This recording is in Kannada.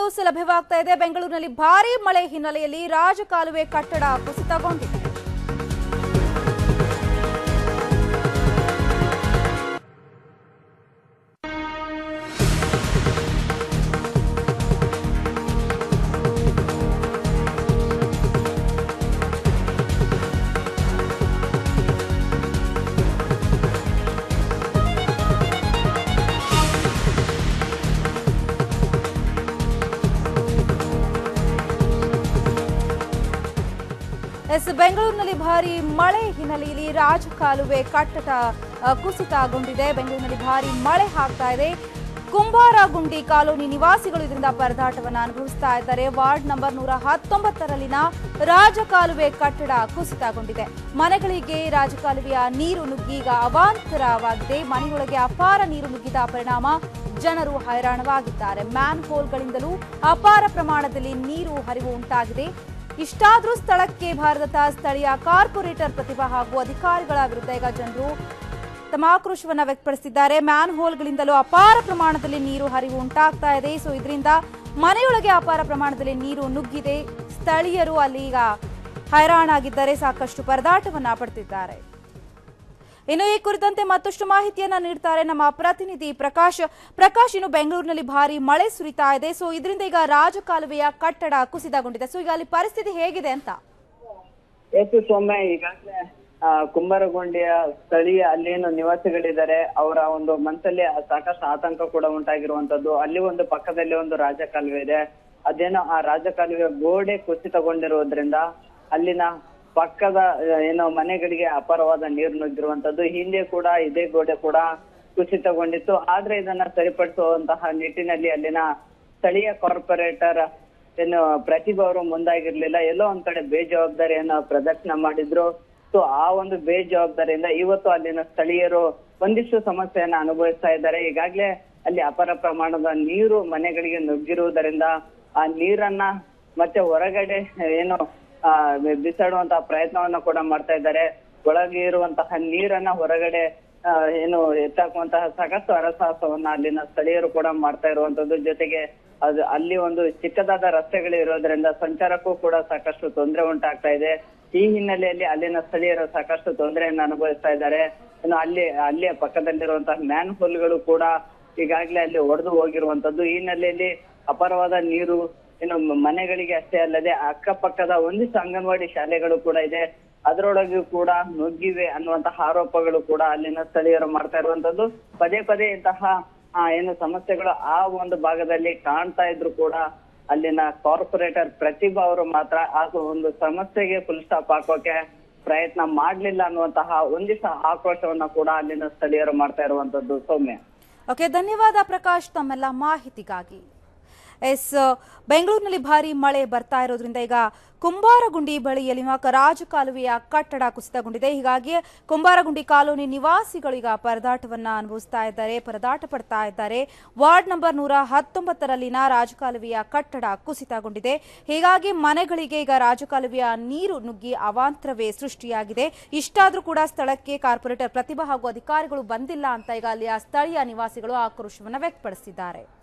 ನ್ಯೂಸ್ ಲಭ್ಯವಾಗ್ತಾ ಇದೆ ಬೆಂಗಳೂರಿನಲ್ಲಿ ಭಾರೀ ಮಳೆ ಹಿನ್ನೆಲೆಯಲ್ಲಿ ರಾಜಕಾಲುವೆ ಕಟ್ಟಡ ಕುಸಿತಗೊಂಡಿದೆ ಎಸ್ ಬೆಂಗಳೂರಿನಲ್ಲಿ ಭಾರಿ ಮಳೆ ಹಿನ್ನೆಲೆಯಲ್ಲಿ ರಾಜಕಾಲುವೆ ಕಟ್ಟಡ ಆ, ಕುಸಿತಗೊಂಡಿದೆ ಬೆಂಗಳೂರಿನಲ್ಲಿ ಭಾರಿ ಮಳೆ ಆಗ್ತಾ ಇದೆ ಕುಂಬಾರಗುಂಡಿ ಕಾಲೋನಿ ನಿವಾಸಿಗಳು ಇದರಿಂದ ಪರದಾಟವನ್ನು ಅನುಭವಿಸ್ತಾ ಇದ್ದಾರೆ ವಾರ್ಡ್ ನಂಬರ್ ನೂರ ಹತ್ತೊಂಬತ್ತರಲ್ಲಿನ ರಾಜಕಾಲುವೆ ಕಟ್ಟಡ ಕುಸಿತಗೊಂಡಿದೆ ಮನೆಗಳಿಗೆ ರಾಜಕಾಲುವೆಯ ನೀರು ನುಗ್ಗಿ ಈಗ ಅವಾಂತರವಾಗಿದೆ ಮನೆಯೊಳಗೆ ಅಪಾರ ನೀರು ನುಗ್ಗಿದ ಪರಿಣಾಮ ಜನರು ಹೈರಾಣವಾಗಿದ್ದಾರೆ ಮ್ಯಾನ್ ಹೋಲ್ಗಳಿಂದಲೂ ಅಪಾರ ಪ್ರಮಾಣದಲ್ಲಿ ನೀರು ಹರಿವು ಉಂಟಾಗಿದೆ ಇಷ್ಟಾದ್ರೂ ಸ್ಥಳಕ್ಕೆ ಭಾರತದ ಸ್ಥಳೀಯ ಕಾರ್ಪೊರೇಟರ್ ಪ್ರತಿಭಾ ಹಾಗೂ ಅಧಿಕಾರಿಗಳ ವಿರುದ್ಧ ಈಗ ಜನರು ತಮ್ಮ ಆಕ್ರೋಶವನ್ನ ವ್ಯಕ್ತಪಡಿಸಿದ್ದಾರೆ ಮ್ಯಾನ್ ಹೋಲ್ಗಳಿಂದಲೂ ಅಪಾರ ಪ್ರಮಾಣದಲ್ಲಿ ನೀರು ಹರಿವು ಉಂಟಾಗ್ತಾ ಇದೆ ಸೊ ಇದರಿಂದ ಮನೆಯೊಳಗೆ ಅಪಾರ ಪ್ರಮಾಣದಲ್ಲಿ ನೀರು ನುಗ್ಗಿದೆ ಸ್ಥಳೀಯರು ಅಲ್ಲಿ ಈಗ ಹೈರಾಣಾಗಿದ್ದಾರೆ ಸಾಕಷ್ಟು ಪರದಾಟವನ್ನ ಪಡ್ತಿದ್ದಾರೆ ಇನ್ನು ಈ ಕುರಿತಂತೆ ಮತ್ತಷ್ಟು ಮಾಹಿತಿಯನ್ನ ನೀಡ್ತಾರೆ ನಮ್ಮ ಪ್ರತಿನಿಧಿ ಪ್ರಕಾಶ್ ಪ್ರಕಾಶ್ ಇನ್ನು ಬೆಂಗಳೂರಿನಲ್ಲಿ ಭಾರಿ ಮಳೆ ಸುರಿತಾ ಇದೆ ಸೊ ಇದರಿಂದ ಈಗ ರಾಜಕಾಲುವೆಯ ಕಟ್ಟಡ ಕುಸಿತಗೊಂಡಿದೆ ಸೊ ಈಗ ಅಲ್ಲಿ ಪರಿಸ್ಥಿತಿ ಹೇಗಿದೆ ಅಂತ ಎಸ್ ಸೌಮ್ಯ ಈಗಾಗಲೇ ಆ, ಕುಂಬಾರಗೊಂಡಿಯ ಸ್ಥಳೀಯ ಅಲ್ಲೇನು ನಿವಾಸಿಗಳಿದ್ದಾರೆ ಅವರ ಒಂದು ಮನಸ್ಸಲ್ಲಿ ಸಾಕಷ್ಟು ಆತಂಕ ಕೂಡ ಉಂಟಾಗಿರುವಂತದ್ದು ಅಲ್ಲಿ ಒಂದು ಪಕ್ಕದಲ್ಲಿ ಒಂದು ರಾಜಕಾಲುವೆ ಇದೆ ಅದೇನೋ ಆ ರಾಜಕಾಲುವೆ ಗೋಡೆ ಕುಸಿತಗೊಂಡಿರುವುದರಿಂದ ಅಲ್ಲಿನ ಪಕ್ಕದ ಆ, ಏನೋ ಮನೆಗಳಿಗೆ ಅಪಾರವಾದ ನೀರು ನುಗ್ಗಿರುವಂತದ್ದು ಹಿಂದೆ ಕೂಡ ಇದೇ ಗೋಡೆ ಕೂಡ ಕುಸಿತಗೊಂಡಿತ್ತು ಆದ್ರೆ ಇದನ್ನ ಸರಿಪಡಿಸುವಂತಹ ನಿಟ್ಟಿನಲ್ಲಿ ಅಲ್ಲಿನ ಸ್ಥಳೀಯ ಕಾರ್ಪೊರೇಟರ್ ಏನು ಪ್ರತಿಭಾ ಅವರು ಮುಂದಾಗಿರ್ಲಿಲ್ಲ ಎಲ್ಲೋ ಒಂದ್ ಕಡೆ ಬೇಜವಾಬ್ದಾರಿಯನ್ನ ಪ್ರದರ್ಶನ ಮಾಡಿದ್ರು ಸೊ ಆ ಒಂದು ಬೇಜವಾಬ್ದಾರಿಯಿಂದ ಇವತ್ತು ಅಲ್ಲಿನ ಸ್ಥಳೀಯರು ಒಂದಿಷ್ಟು ಸಮಸ್ಯೆಯನ್ನ ಅನುಭವಿಸ್ತಾ ಇದ್ದಾರೆ ಈಗಾಗ್ಲೇ ಅಲ್ಲಿ ಅಪಾರ ಪ್ರಮಾಣದ ನೀರು ಮನೆಗಳಿಗೆ ನುಗ್ಗಿರುವುದರಿಂದ ಆ ನೀರನ್ನ ಮತ್ತೆ ಹೊರಗಡೆ ಏನು ಆ ಬಿಸಾಡುವಂತಹ ಪ್ರಯತ್ನವನ್ನ ಕೂಡ ಮಾಡ್ತಾ ಇದ್ದಾರೆ ಒಳಗೆ ಇರುವಂತಹ ನೀರನ್ನ ಹೊರಗಡೆ ಆ, ಏನು ಎತ್ತಾಕುವಂತಹ ಸಾಕಷ್ಟು ಹರಸಾಹಸವನ್ನ ಅಲ್ಲಿನ ಸ್ಥಳೀಯರು ಕೂಡ ಮಾಡ್ತಾ ಇರುವಂತದ್ದು ಜೊತೆಗೆ ಅದು ಅಲ್ಲಿ ಒಂದು ಚಿಕ್ಕದಾದ ರಸ್ತೆಗಳು ಇರೋದ್ರಿಂದ ಸಂಚಾರಕ್ಕೂ ಕೂಡ ಸಾಕಷ್ಟು ತೊಂದರೆ ಉಂಟಾಗ್ತಾ ಇದೆ ಈ ಹಿನ್ನೆಲೆಯಲ್ಲಿ ಅಲ್ಲಿನ ಸ್ಥಳೀಯರು ಸಾಕಷ್ಟು ತೊಂದರೆಯನ್ನು ಅನುಭವಿಸ್ತಾ ಇದ್ದಾರೆ ಇನ್ನು ಅಲ್ಲಿ ಅಲ್ಲಿಯ ಪಕ್ಕದಲ್ಲಿರುವಂತಹ ಮ್ಯಾನ್ ಹೋಲ್ಗಳು ಕೂಡ ಈಗಾಗಲೇ ಅಲ್ಲಿ ಒಡೆದು ಹೋಗಿರುವಂತದ್ದು ಈ ಹಿನ್ನೆಲೆಯಲ್ಲಿ ಅಪಾರವಾದ ನೀರು ಇನ್ನು ಮ- ಮನೆಗಳಿಗೆ ಅಷ್ಟೇ ಅಲ್ಲದೆ ಅಕ್ಕಪಕ್ಕದ ಒಂದಿಷ್ಟು ಅಂಗನವಾಡಿ ಶಾಲೆಗಳು ಕೂಡ ಇದೆ ಅದರೊಳಗೂ ಕೂಡ ನುಗ್ಗಿವೆ ಅನ್ನುವಂತಹ ಆರೋಪಗಳು ಕೂಡ ಅಲ್ಲಿನ ಸ್ಥಳೀಯರು ಮಾಡ್ತಾ ಇರುವಂತದ್ದು ಪದೇ ಪದೇ ಇಂತಹ ಆ, ಏನು ಸಮಸ್ಯೆಗಳು ಆ ಒಂದು ಭಾಗದಲ್ಲಿ ಕಾಣ್ತಾ ಇದ್ರು ಕೂಡ ಅಲ್ಲಿನ ಕಾರ್ಪೊರೇಟರ್ ಪ್ರತಿಭಾ ಅವರು ಮಾತ್ರ ಆ ಒಂದು ಸಮಸ್ಯೆಗೆ ಫುಲ್ ಸ್ಟಾಪ್ ಹಾಕೋಕೆ ಪ್ರಯತ್ನ ಮಾಡ್ಲಿಲ್ಲ ಅನ್ನುವಂತಹ ಒಂದಿಷ್ಟು ಆಕ್ರೋಶವನ್ನ ಕೂಡ ಅಲ್ಲಿನ ಸ್ಥಳೀಯರು ಮಾಡ್ತಾ ಇರುವಂತದ್ದು ಸೌಮ್ಯ ಓಕೆ ಧನ್ಯವಾದ ಪ್ರಕಾಶ್ ತಮ್ಮೆಲ್ಲ ಮಾಹಿತಿಗಾಗಿ ಎಸ್ ಬೆಂಗಳೂರಿನಲ್ಲಿ ಭಾರಿ ಮಳೆ ಬರ್ತಾ ಇರೋದ್ರಿಂದ ಈಗ ಕುಂಬಾರಗುಂಡಿ ಬಳಿಯಲ್ಲಿ ರಾಜಕಾಲುವೆಯ ಕಟ್ಟಡ ಕುಸಿತಗೊಂಡಿದೆ ಹೀಗಾಗಿ ಕುಂಬಾರಗುಂಡಿ ಕಾಲೋನಿ ನಿವಾಸಿಗಳು ಈಗ ಪರದಾಟವನ್ನ ಅನುಭವಿಸ್ತಾ ಇದ್ದಾರೆ ಪರದಾಟ ಪಡ್ತಾ ಇದ್ದಾರೆ ವಾರ್ಡ್ ನಂಬರ್ ನೂರ ಹತ್ತೊಂಬತ್ತರಲ್ಲಿನ ರಾಜಕಾಲುವೆಯ ಕಟ್ಟಡ ಕುಸಿತಗೊಂಡಿದೆ ಹೀಗಾಗಿ ಮನೆಗಳಿಗೆ ಈಗ ರಾಜಕಾಲುವೆಯ ನೀರು ನುಗ್ಗಿ ಅವಾಂತರವೇ ಸೃಷ್ಟಿಯಾಗಿದೆ ಇಷ್ಟಾದ್ರೂ ಕೂಡ ಸ್ಥಳಕ್ಕೆ ಕಾರ್ಪೊರೇಟರ್ ಪ್ರತಿಭಾ ಹಾಗೂ ಅಧಿಕಾರಿಗಳು ಬಂದಿಲ್ಲ ಅಂತ ಈಗ ಅಲ್ಲಿಯ ಸ್ಥಳೀಯ ನಿವಾಸಿಗಳು ಆಕ್ರೋಶವನ್ನ ವ್ಯಕ್ತಪಡಿಸಿದ್ದಾರೆ